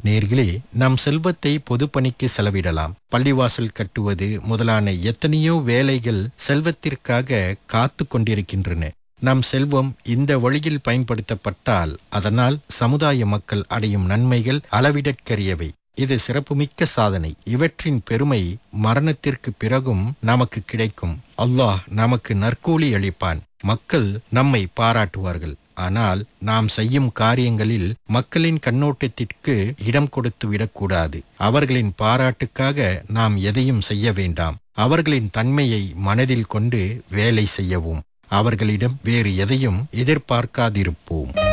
நேர்களே நம் செல்வத்தை பொதுப்பணிக்கு செலவிடலாம் பள்ளிவாசல் கட்டுவது முதலான எத்தனையோ வேலைகள் செல்வத்திற்காக காத்து கொண்டிருக்கின்றன நம் செல்வம் இந்த வழியில் பயன்படுத்தப்பட்டால் அதனால் சமுதாய மக்கள் அடையும் நன்மைகள் அளவிடற்கரியவை இது சிறப்புமிக்க சாதனை இவற்றின் பெருமை மரணத்திற்கு பிறகும் நமக்கு கிடைக்கும் அல்லாஹ் நமக்கு நற்கூலி அளிப்பான் மக்கள் நம்மை பாராட்டுவார்கள் ஆனால் நாம் செய்யும் காரியங்களில் மக்களின் கண்ணோட்டத்திற்கு இடம் கொடுத்து விடக்கூடாது அவர்களின் பாராட்டுக்காக நாம் எதையும் செய்ய வேண்டாம் அவர்களின் தன்மையை மனதில் கொண்டு வேலை செய்யவும் அவர்களிடம் வேறு எதையும் எதிர்பார்க்காதிருப்போம்